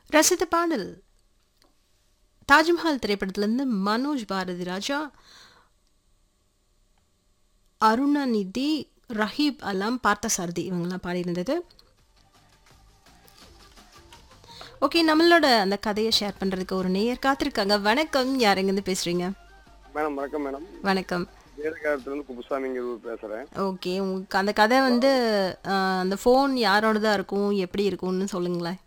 ரசித்த பாடல் தாஜ்மஹால் திரைப்படத்திலிருந்து மனோஜ் பாரதி ராஜா அருணாநிதி ரஹீப் அலாம் பார்த்தசாரதி இவங்கெல்லாம் பாடியிருந்தது ஓகே நம்மளோட அந்த கதையை ஷேர் பண்ணுறதுக்கு ஒரு நேயர் காத்திருக்காங்க வணக்கம் யார் எங்கேருந்து பேசுகிறீங்க மேடம் வணக்கம் மேடம் வணக்கம் வேலைக்காரத்துலேருந்து குப்புசாமிங்கிற பேசுகிறேன் ஓகே உங்களுக்கு அந்த கதை வந்து ஆஹ், அந்த ஃபோன் யாரோடதா இருக்கும் எப்படி இருக்கும்னு சொல்லுங்களேன்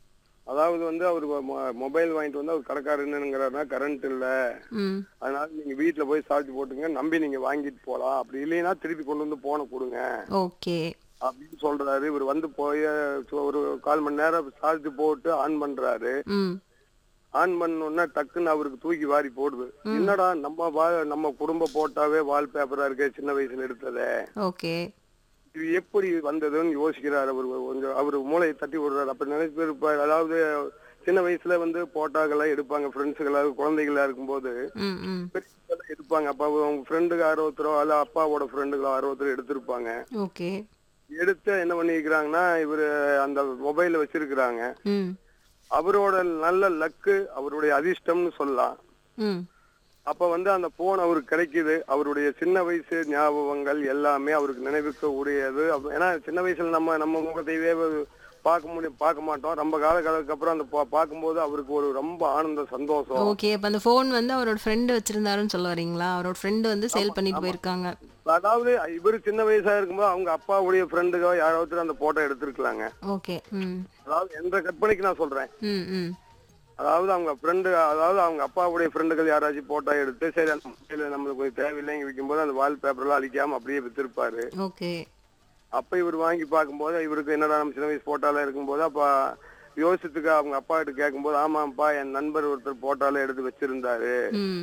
அதாவது வந்து அவர் மொபைல் வாங்கிட்டு வந்து அவர் கடைக்காரர் என்னங்கிறாருன்னா கரண்ட் இல்லை ம் அதனால நீங்க வீட்ல போய் சார்ஜ் போட்டுங்க நம்பி நீங்க வாங்கிட்டு போலாம் அப்படி இல்லைன்னா திருப்பி கொண்டு வந்து போனை கொடுங்க ஓகே அப்படின்னு சொல்றாரு இவர் வந்து போய் சு- ஒரு கால் மணி நேரம் சார்ஜ் போட்டு ஆன் பண்றாரு ம் ஆன் பண்ணோன்னா டக்குன்னு அவருக்கு தூக்கி வாரி போடுது என்னடா நம்ம வா- நம்ம குடும்ப போட்டாவே வால் பேப்பரா இருக்கே சின்ன வயசுல எடுத்ததே ஓகே இது எப்படி வந்ததுன்னு யோசிக்கிறார் அவர் கொஞ்சம் அவர் மூளையை தட்டி விடுறாரு அப்ப நினைச்சு இருப்ப அதாவது சின்ன வயசுல வந்து போட்டாக்கெல்லாம் எடுப்பாங்க ஃப்ரெண்ட்ஸுகளா குழந்தைகளா இருக்கும்போது ம் ம் பெரியவங்க எடுப்பாங்க அப்ப அவங்க ஃப்ரெண்டுக்கு அறுபத்தரோ அல்ல அப்பாவோட ஃப்ரெண்டுகளோ அறுபத்தரோ எடுத்திருப்பாங்க ஓகே எடுத்து என்ன பண்ணிக்கிறாங்கன்னா இவரு அந்த மொபைல வச்சிருக்கிறாங்க ம் அவரோட நல்ல லக்கு அவருடைய அதிர்ஷ்டம்னு சொல்லலாம் ம் அப்ப வந்து அந்த போன் அவருக்கு கிடைக்குது அவருடைய சின்ன வயசு ஞாபகங்கள் எல்லாமே அவருக்கு நினைவுக்கு உடையது அப்ப- ஏன்னா சின்ன வயசுல நம்ம நம்ம முகத்தையவே பார்க்க முடியும் பார்க்க மாட்டோம் ரொம்ப காலங்களுக்கு அப்புறம் அந்த பா- பார்க்கும்போது அவருக்கு ஒரு ரொம்ப ஆனந்த சந்தோஷம் ஓகே அப்போ அந்த ஃபோன் வந்து அவரோட ஃப்ரெண்டு வச்சிருந்தாருன்னு சொல்ல வரீங்களா அவரோட ஃப்ரெண்டு வந்து சேல் பண்ணிட்டு போயிருக்காங்க அதாவது இவர் சின்ன வயசா இருக்கும்போது அவங்க அப்பாவுடைய ஃப்ரெண்டுக்கோ யாராவது அந்த போட்டோ எடுத்திருக்கலாங்க ஓகே ம் அதாவது எந்த கற்பனைக்கு நான் சொல்றேன் ம் ம் அதாவது அவங்க ஃப்ரெண்டு அதாவது அவங்க அப்பாவுடைய ஃப்ரெண்டுகள் யாராச்சும் போட்டோ எடுத்து சரி அந்த மொபைல் நம்மளுக்கு கொஞ்சம் தேவையில்லைங்க விற்கும்போது அந்த வால் பேப்பர்லாம் அழிக்காம அப்படியே வித்திருப்பாரு ஓகே அப்ப இவர் வாங்கி பார்க்கும்போது இவருக்கு என்னடா நம்ம சின்ன வயசு போட்டால இருக்கும்போது அப்ப யோசித்துக்கு அவங்க அப்பா கிட்ட கேட்கும்போது ஆமாப்பா என் நண்பர் ஒருத்தர் போட்டால எடுத்து வச்சிருந்தாரு ம்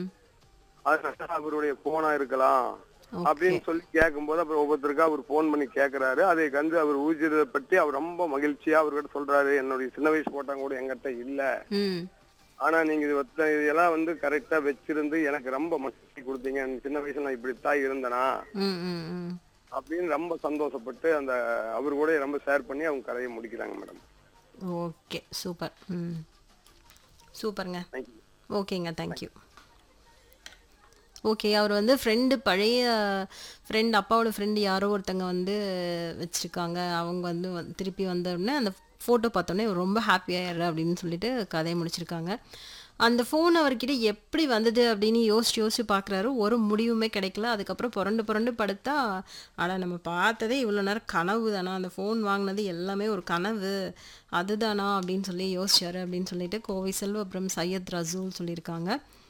அதனால அவருடைய போனா இருக்கலாம் அப்படின்னு சொல்லி கேட்கும்போது அப்புறம் ஒவ்வொருத்தருக்கா அவர் போன் பண்ணி கேக்குறாரு அதை கண்டு அவர் ஊஜிறதை பற்றி அவர் ரொம்ப மகிழ்ச்சியா அவர்கிட்ட சொல்றாரு என்னுடைய சின்ன வயசு போட்டா கூட என்கிட்ட இல்ல ம் ஆனா நீங்க இது ஒத்த- இதெல்லாம் வந்து கரெக்டா வச்சிருந்து எனக்கு ரொம்ப மகிழ்ச்சி கொடுத்தீங்க சின்ன வயசுல நான் இப்படித்தான் இருந்தனா ம் ம் ம் அப்படின்னு ரொம்ப சந்தோஷப்பட்டு அந்த அவர் கூட ரொம்ப ஷேர் பண்ணி அவங்க கதையை முடிக்கிறாங்க மேடம் ஓகே சூப்பர் ம் சூப்பருங்க தேங்க்யூ ஓகேங்க தேங்க்யூ ஓகே அவர் வந்து ஃப்ரெண்டு பழைய ஃப்ரெண்ட் அப்பாவோட ஃப்ரெண்டு யாரோ ஒருத்தங்க வந்து வச்சுருக்காங்க அவங்க வந்து வ- திருப்பி வந்த உடனே அந்த ஃபோட்டோ பார்த்தோன்னே இவர் ரொம்ப ஹாப்பியாகிடுற அப்படின்னு சொல்லிட்டு கதையை முடிச்சிருக்காங்க அந்த ஃபோன் அவர்கிட்ட எப்படி வந்தது அப்படின்னு யோசிச்சு யோசிச்சு பார்க்குறாரு ஒரு முடிவுமே கிடைக்கல அதுக்கப்புறம் புரண்டு புரண்டு படுத்தா ஆனால் நம்ம பார்த்ததே இவ்வளோ நேரம் கனவு தானா அந்த ஃபோன் வாங்கினது எல்லாமே ஒரு கனவு அதுதானா அப்படின்னு சொல்லி யோசிச்சாரு அப்படின்னு சொல்லிட்டு கோவை செல்வபுரம் சையத் ரசூல் சொல்லியிருக்காங்க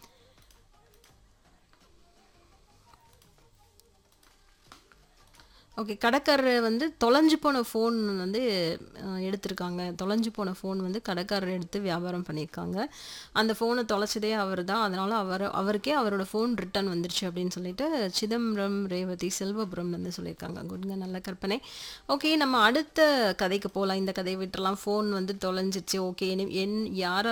ஓகே கடைக்காரர் வந்து தொலைஞ்சு போன ஃபோன் வந்து அஹ், எடுத்திருக்காங்க தொலைஞ்சு போன ஃபோன் வந்து கடைக்காரர் எடுத்து வியாபாரம் பண்ணியிருக்காங்க அந்த ஃபோனை தொலைச்சதே அவர் தான் அதனால் அவர் அவருக்கே அவரோட ஃபோன் ரிட்டர்ன் வந்துருச்சு அப்படின்னு சொல்லிட்டு சிதம்பரம் ரேவதி செல்வபுரம் வந்து சொல்லியிருக்காங்க குட்ங்க நல்ல கற்பனை ஓகே நம்ம அடுத்த கதைக்கு போகலாம் இந்த கதையை விட்டுறலாம் ஃபோன் வந்து தொலைஞ்சிச்சு ஓகே என் யாரா